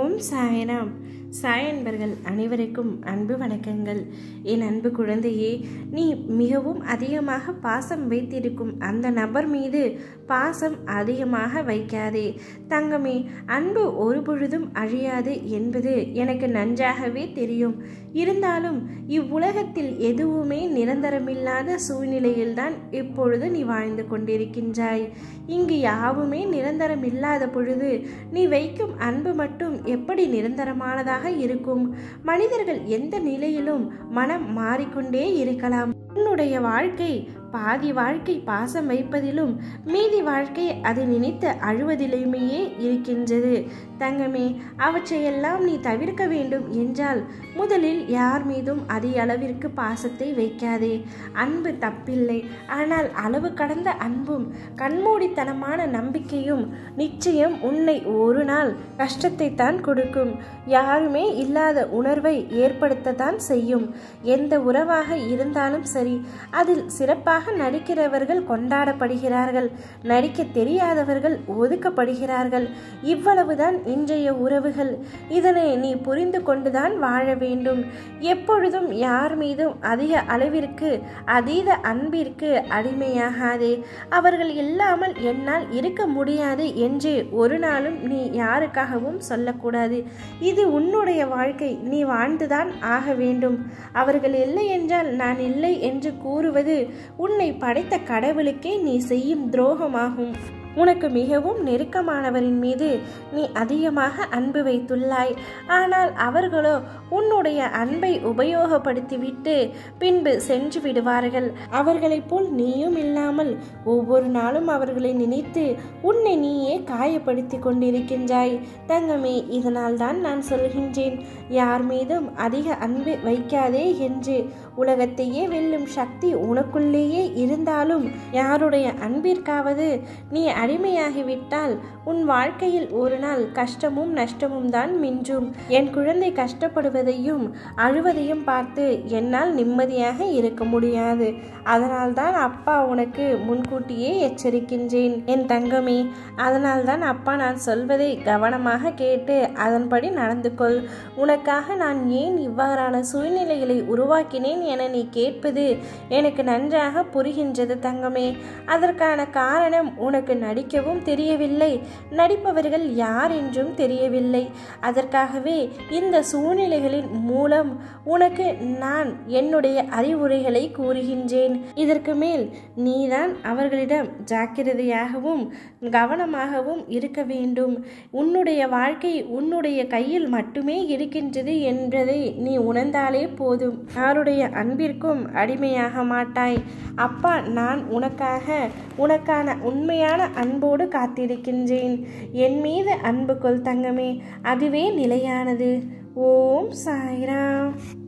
ஓம் சாய்ராம் சாய் அன்பர்கள் அனைவருக்கும் அன்பு வணக்கங்கள் என் அன்பு குழந்தையே நீ மிகவும் அதிகமாக பாசம் வைத்திருக்கும் அந்த நபர் மீது பாசம் அதிகமாக வைக்காதே தங்கமே அன்பு ஒரு பொழுதும் அழியாது என்பது எனக்கு நன்றாகவே தெரியும் இருந்தாலும் இவ்வுலகத்தில் எதுவுமே நிரந்தரமில்லாத சூழ்நிலையில்தான் இப்பொழுது நீ வாழ்ந்து கொண்டிருக்கின்றாய் இங்கு யாவுமே நிரந்தரமில்லாத பொழுது நீ வைக்கும் அன்பு மட்டும் எப்படி நிரந்தரமானதாக இருக்கும் மனிதர்கள் எந்த நிலையிலும் மனம் மாறிக்கொண்டே இருக்கலாம் உன்னுடைய வாழ்க்கை பாதி வாழ்க்கை பாசம் வைப்பதிலும் மீதி வாழ்க்கை அதை நினைத்து அழுவதிலுமே இருக்கின்றது தங்கமே அவற்றையெல்லாம் நீ தவிர்க்க வேண்டும் என்றால் முதலில் யார் மீதும் அதிக அளவிற்கு பாசத்தை வைக்காதே அன்பு தப்பில்லை ஆனால் அளவு கடந்த அன்பும் கண்மூடித்தனமான நம்பிக்கையும் நிச்சயம் உன்னை ஒரு நாள் கஷ்டத்தை தான் கொடுக்கும் யாருமே இல்லாத உணர்வை ஏற்படுத்தத்தான் செய்யும் எந்த உறவாக இருந்தாலும் சரி அதில் சிறப்பாக நடிக்கிறவர்கள் கொண்டாடப்படுகிறார்கள் நடிக்க தெரியாதவர்கள் ஒதுக்கப்படுகிறார்கள் இவ்வளவுதான் இன்றைய உறவுகள் இதனை நீ புரிந்து கொண்டுதான் வாழ வேண்டும் எப்பொழுதும் யார் மீதும் அதிக அளவிற்கு அதீத அன்பிற்கு அடிமையாகாதே அவர்கள் இல்லாமல் என்னால் இருக்க முடியாது என்று ஒரு நாளும் நீ யாருக்காகவும் சொல்லக்கூடாது இது உன்னுடைய வாழ்க்கை நீ வாழ்ந்துதான் ஆக வேண்டும் அவர்கள் இல்லை என்றால் நான் இல்லை என்று கூறுவது உன்னை படைத்த கடவுளுக்கே நீ செய்யும் துரோகமாகும் உனக்கு மிகவும் நெருக்கமானவரின் மீது நீ அதிகமாக அன்பு வைத்துள்ளாய் ஆனால் அவர்களோ உன்னுடைய அன்பை உபயோகப்படுத்திவிட்டு பின்பு சென்று விடுவார்கள் அவர்களைப் போல் நீயும் இல்லாமல் ஒவ்வொரு நாளும் அவர்களை நினைத்து உன்னை நீயே காயப்படுத்தி கொண்டிருக்கின்றாய் தங்கமே இதனால் தான் நான் சொல்கின்றேன் யார் மீதும் அதிக அன்பு வைக்காதே என்று உலகத்தையே வெல்லும் சக்தி உனக்குள்ளேயே இருந்தாலும் யாருடைய அன்பிற்காவது நீ அடிமையாகிவிட்டால் உன் வாழ்க்கையில் ஒரு நாள் கஷ்டமும் நஷ்டமும் தான் மிஞ்சும் என் குழந்தை கஷ்டப்படுவதையும் அழுவதையும் பார்த்து என்னால் நிம்மதியாக இருக்க முடியாது அதனால்தான் அப்பா உனக்கு முன்கூட்டியே எச்சரிக்கின்றேன் என் தங்கமே அதனால்தான் அப்பா நான் சொல்வதை கவனமாக கேட்டு அதன்படி நடந்து கொள் உனக்காக நான் ஏன் இவ்வாறான சூழ்நிலைகளை உருவாக்கினேன் என நீ கேட்பது எனக்கு நன்றாக புரிகின்றது தங்கமே அதற்கான காரணம் உனக்கு நடிக்கவும் தெரியவில்லை நடிப்பவர்கள் யார் என்றும் தெரியவில்லை அதற்காகவே இந்த சூழ்நிலைகளின் மூலம் உனக்கு நான் என்னுடைய அறிவுரைகளை கூறுகின்றேன் இதற்கு மேல் நீதான் அவர்களிடம் ஜாக்கிரதையாகவும் கவனமாகவும் இருக்க வேண்டும் உன்னுடைய வாழ்க்கை உன்னுடைய கையில் மட்டுமே இருக்கின்றது என்பதை நீ உணர்ந்தாலே போதும் யாருடைய அன்பிற்கும் அடிமையாக மாட்டாய் அப்பா நான் உனக்காக உனக்கான உண்மையான அன்போடு காத்திருக்கின்றேன் என் மீது அன்பு கொள் தங்கமே அதுவே நிலையானது ஓம் சாய்ராம்